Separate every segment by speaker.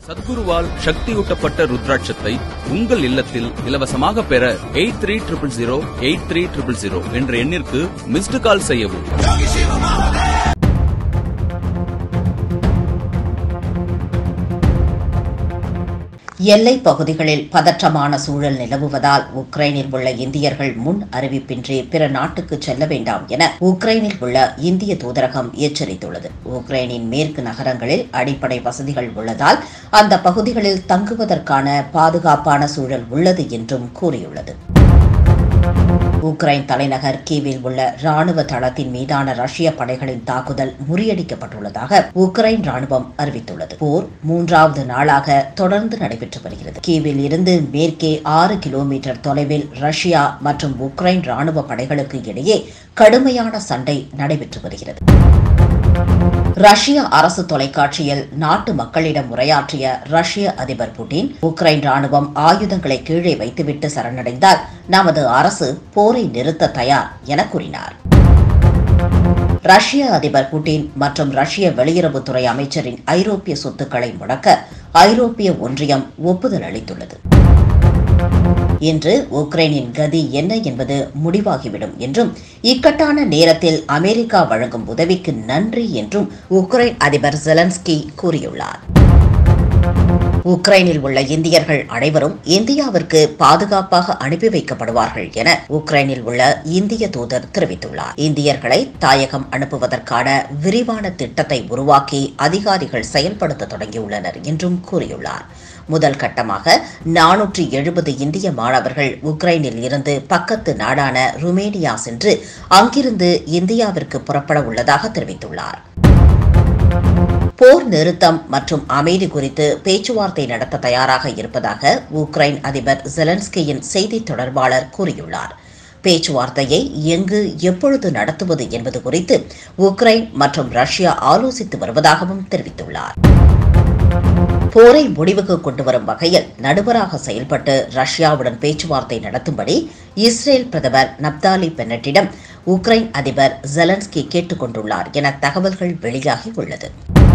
Speaker 1: சத்குருவால் சக்தியூட்டப்பட்ட ருத்ராட்சத்தை உங்கள் இல்லத்தில் இலவசமாக பெற eight three triple zero eight three triple zero என்ற எண்ணிற்கு மிஸ்டு கால் செய்யவும்
Speaker 2: எல்லைப் பகுதிகளில் பதற்றமான சூழல் நிலவுவதால் உக்ரைனில் உள்ள இந்தியர்கள் முன் அறிவிப்பின்றி பிற நாட்டுக்கு செல்ல வேண்டாம் என உக்ரைனில் உள்ள இந்திய தூதரகம் எச்சரித்துள்ளது உக்ரைனின் மேற்கு நகரங்களில் அடிப்படை வசதிகள் உள்ளதால் அந்த பகுதிகளில் தங்குவதற்கான பாதுகாப்பான சூழல் உள்ளது என்றும் கூறியுள்ளது உக்ரைன் தலைநகர் கீவில் உள்ள ராணுவ தளத்தின் மீதான ரஷ்ய படைகளின் தாக்குதல் முறியடிக்கப்பட்டுள்ளதாக உக்ரைன் ராணுவம் அறிவித்துள்ளது போர் மூன்றாவது நாளாக தொடர்ந்து நடைபெற்று வருகிறது கீவில் இருந்து மேற்கே ஆறு கிலோமீட்டர் தொலைவில் ரஷ்யா மற்றும் உக்ரைன் ராணுவ படைகளுக்கு இடையே கடுமையான சண்டை நடைபெற்று வருகிறது ரஷ்ய அரசு தொலைக்காட்சியில் நாட்டு மக்களிடம் உரையாற்றிய ரஷ்ய அதிபர் புட்டின் உக்ரைன் ராணுவம் ஆயுதங்களை கீழே வைத்துவிட்டு சரணடைந்தால் நமது அரசு போரை நிறுத்த தயார் என கூறினார் ரஷ்ய அதிபர் புட்டின் மற்றும் ரஷ்ய வெளியுறவுத்துறை அமைச்சரின் ஐரோப்பிய சொத்துக்களை முடக்க ஐரோப்பிய ஒன்றியம் ஒப்புதல் அளித்துள்ளது இன்று உக்ரைனின் கதி என்ன என்பது முடிவாகிவிடும் என்றும் இக்கட்டான நேரத்தில் அமெரிக்கா வழங்கும் உதவிக்கு நன்றி என்றும் உக்ரைன் அதிபர் ஜெலன்ஸ்கி கூறியுள்ளார் உக்ரைனில் உள்ள இந்தியர்கள் அனைவரும் இந்தியாவிற்கு பாதுகாப்பாக அனுப்பி வைக்கப்படுவார்கள் என உக்ரைனில் உள்ள இந்திய தூதர் தெரிவித்துள்ளார் இந்தியர்களை தாயகம் அனுப்புவதற்கான விரிவான திட்டத்தை உருவாக்கி அதிகாரிகள் செயல்படுத்த தொடங்கியுள்ளனர் என்றும் கூறியுள்ளார் முதல் கட்டமாக நானூற்றி எழுபது இந்திய மாணவர்கள் உக்ரைனில் இருந்து பக்கத்து நாடான ருமேனியா சென்று அங்கிருந்து இந்தியாவிற்கு புறப்பட உள்ளதாக தெரிவித்துள்ளார் போர் நிறுத்தம் மற்றும் அமைதி குறித்து பேச்சுவார்த்தை நடத்த தயாராக இருப்பதாக உக்ரைன் அதிபர் ஜெலன்ஸ்கியின் செய்தி தொடர்பாளர் கூறியுள்ளார் பேச்சுவார்த்தையை எங்கு எப்பொழுது நடத்துவது என்பது குறித்து உக்ரைன் மற்றும் ரஷ்யா ஆலோசித்து வருவதாகவும் தெரிவித்துள்ளார் போரை முடிவுக்கு கொண்டு வரும் வகையில் நடுவராக செயல்பட்டு ரஷ்யாவுடன் பேச்சுவார்த்தை நடத்தும்படி இஸ்ரேல் பிரதமர் நப்தாலி பென்னட்டிடம் உக்ரைன் அதிபர் ஜெலன்ஸ்கி கேட்டுக் கொண்டுள்ளார் என தகவல்கள் வெளியாகி உள்ளது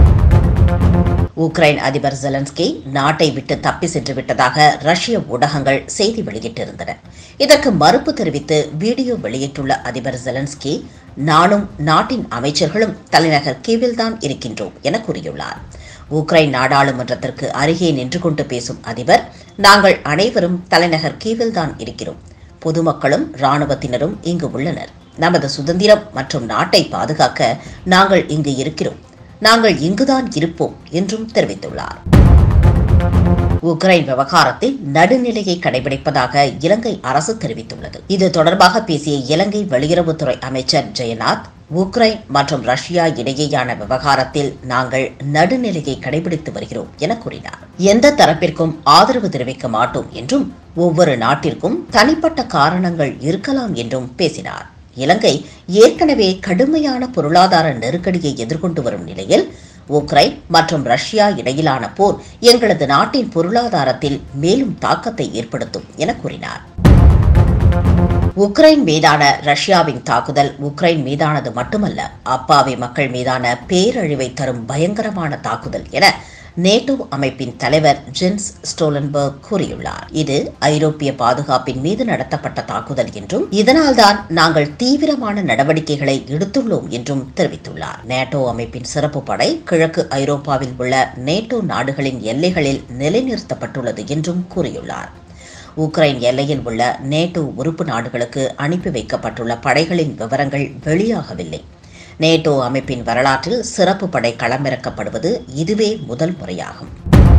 Speaker 2: உக்ரைன் அதிபர் ஜெலன்ஸ்கி நாட்டை விட்டு தப்பி சென்று விட்டதாக ரஷ்ய ஊடகங்கள் செய்தி வெளியிட்டிருந்தன இதற்கு மறுப்பு தெரிவித்து வீடியோ வெளியிட்டுள்ள அதிபர் ஜெலன்ஸ்கி நானும் நாட்டின் அமைச்சர்களும் தலைநகர் கீவில்தான் இருக்கின்றோம் என கூறியுள்ளார் உக்ரைன் நாடாளுமன்றத்திற்கு அருகே நின்று கொண்டு பேசும் அதிபர் நாங்கள் அனைவரும் தலைநகர் கீவில்தான் இருக்கிறோம் பொதுமக்களும் ராணுவத்தினரும் இங்கு உள்ளனர் நமது சுதந்திரம் மற்றும் நாட்டை பாதுகாக்க நாங்கள் இங்கு இருக்கிறோம் நாங்கள் இங்குதான் இருப்போம் என்றும் தெரிவித்துள்ளார் உக்ரைன் விவகாரத்தில் நடுநிலையை கடைபிடிப்பதாக இலங்கை அரசு தெரிவித்துள்ளது இது தொடர்பாக பேசிய இலங்கை வெளியுறவுத்துறை அமைச்சர் ஜெயநாத் உக்ரைன் மற்றும் ரஷ்யா இடையேயான விவகாரத்தில் நாங்கள் நடுநிலையை கடைபிடித்து வருகிறோம் என கூறினார் எந்த தரப்பிற்கும் ஆதரவு தெரிவிக்க மாட்டோம் என்றும் ஒவ்வொரு நாட்டிற்கும் தனிப்பட்ட காரணங்கள் இருக்கலாம் என்றும் பேசினார் இலங்கை ஏற்கனவே கடுமையான பொருளாதார நெருக்கடியை எதிர்கொண்டு வரும் நிலையில் உக்ரைன் மற்றும் ரஷ்யா இடையிலான போர் எங்களது நாட்டின் பொருளாதாரத்தில் மேலும் தாக்கத்தை ஏற்படுத்தும் என கூறினார் உக்ரைன் மீதான ரஷ்யாவின் தாக்குதல் உக்ரைன் மீதானது மட்டுமல்ல அப்பாவி மக்கள் மீதான பேரழிவை தரும் பயங்கரமான தாக்குதல் என நேட்டோ அமைப்பின் தலைவர் ஜென்ஸ் ஸ்டோலன்பர்க் கூறியுள்ளார் இது ஐரோப்பிய பாதுகாப்பின் மீது நடத்தப்பட்ட தாக்குதல் என்றும் இதனால்தான் நாங்கள் தீவிரமான நடவடிக்கைகளை எடுத்துள்ளோம் என்றும் தெரிவித்துள்ளார் நேட்டோ அமைப்பின் சிறப்பு படை கிழக்கு ஐரோப்பாவில் உள்ள நேட்டோ நாடுகளின் எல்லைகளில் நிலைநிறுத்தப்பட்டுள்ளது என்றும் கூறியுள்ளார் உக்ரைன் எல்லையில் உள்ள நேட்டோ உறுப்பு நாடுகளுக்கு அனுப்பி வைக்கப்பட்டுள்ள படைகளின் விவரங்கள் வெளியாகவில்லை நேட்டோ அமைப்பின் வரலாற்றில் சிறப்பு படை களமிறக்கப்படுவது இதுவே முதல் முறையாகும்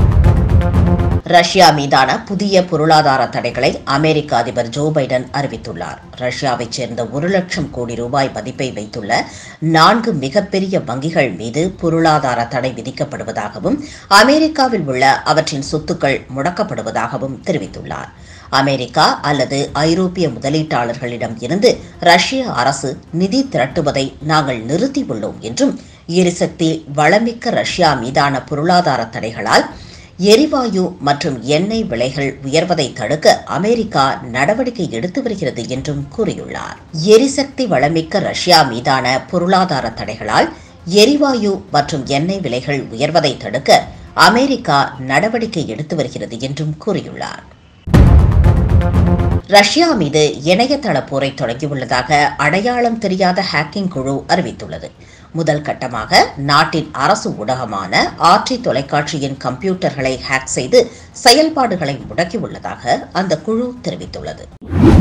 Speaker 2: ரஷ்யா மீதான புதிய பொருளாதார தடைகளை அமெரிக்க அதிபர் ஜோ பைடன் அறிவித்துள்ளார் ரஷ்யாவைச் சேர்ந்த ஒரு லட்சம் கோடி ரூபாய் மதிப்பை வைத்துள்ள நான்கு மிகப்பெரிய வங்கிகள் மீது பொருளாதார தடை விதிக்கப்படுவதாகவும் அமெரிக்காவில் உள்ள அவற்றின் சொத்துக்கள் முடக்கப்படுவதாகவும் தெரிவித்துள்ளார் அமெரிக்கா அல்லது ஐரோப்பிய முதலீட்டாளர்களிடம் இருந்து ரஷ்ய அரசு நிதி திரட்டுவதை நாங்கள் நிறுத்தியுள்ளோம் என்றும் எரிசக்தி வளமிக்க ரஷ்யா மீதான பொருளாதார தடைகளால் எரிவாயு மற்றும் எண்ணெய் விலைகள் உயர்வதை தடுக்க அமெரிக்கா நடவடிக்கை எடுத்து வருகிறது என்றும் கூறியுள்ளார் எரிசக்தி வளமிக்க ரஷ்யா மீதான பொருளாதார தடைகளால் எரிவாயு மற்றும் எண்ணெய் விலைகள் உயர்வதை தடுக்க அமெரிக்கா நடவடிக்கை எடுத்து வருகிறது என்றும் கூறியுள்ளார் ரஷ்யா மீது இணையதள போரை தொடங்கியுள்ளதாக அடையாளம் தெரியாத ஹேக்கிங் குழு அறிவித்துள்ளது முதல் கட்டமாக நாட்டின் அரசு ஊடகமான ஆர்டி தொலைக்காட்சியின் கம்ப்யூட்டர்களை ஹேக் செய்து செயல்பாடுகளை முடக்கியுள்ளதாக அந்த குழு தெரிவித்துள்ளது